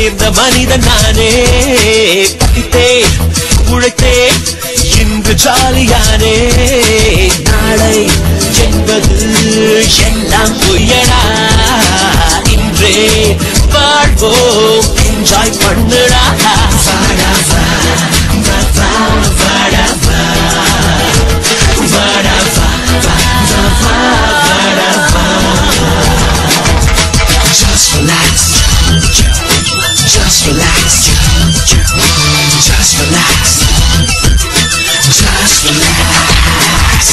தேர்ந்த மனிதன் நானே படித்தேன் உழைத்தேன் இன்று ஜாலியானே நாளை என்பது எல்லாம் பொய்யடா இன்றே வாழ்வோம் என்ஜாய் பண்ணுடா வாடா வா, வா, வா, வாடா வா. வாடா வா, வா, வா, வா, வாடா வா. Just relax. Just relax. Just relax. Just relax.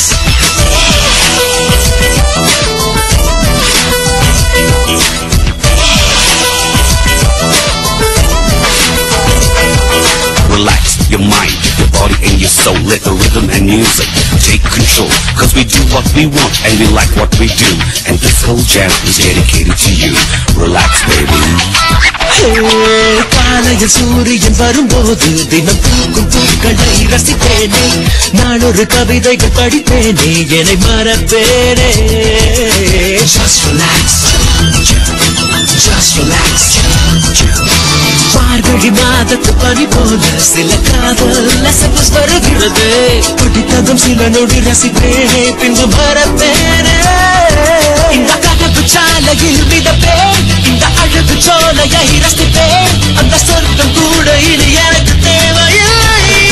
Relax your mind, your body and your soul. Let the rhythm and music take control. Cause we do what we want and we like what we do. And this whole jam is dedicated to you. Relax, baby. ஹே, காலையில் சூரியன் வரும்போது தினம் பூக்கும் பூக்களை ரசிப்பேனே நான் ஒரு கவிதைகள் படிப்பேனே என்னை மறப்பேனே Just relax. Just relax. மார்கழி மாதத்து பனி போல சில காதல் நெசப்பஸ் வருகிறது பிடித்ததும் சில நொடி ரசிப்பேனே பின்பு மறப்பேனே இந்த கனவு சாலையில் மிதப்பேன் இந்த அழகு சோலையை ரசிப்பேன் அந்த சொர்க்கம் கூட இனி எனக்கு தேவையில்லை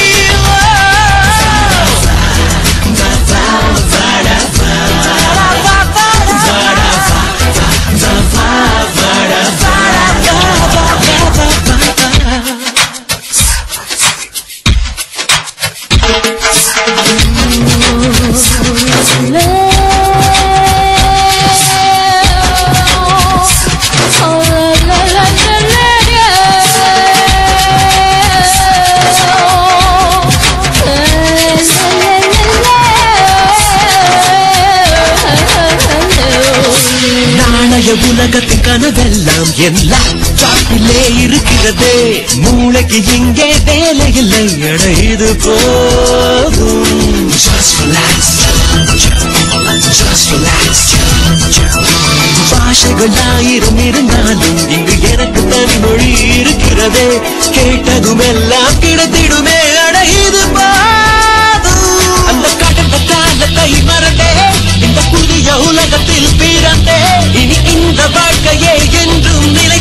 நாளைய உலகத்தின் கனவெல்லாம் என் லேப்டாப்பிலே இருக்கிறதே மூளைக்கு இங்கே வேலை இல்லை என இது போதும் Just relax. Just relax. பாஷைகள் ஆயிரம் இருந்தாலும் இங்கு எனக்கு தனி மொழி இருக்கிறதே கேட்டதும் எல்லாம் கிடைத்திடுமே அட இது போதும் அந்த கடந்த காலத்தை மறந்தே இந்த புதிய உலகத்தில் பிறந்தே இனி இந்த வாழ்க்கையே என்றும் நிலை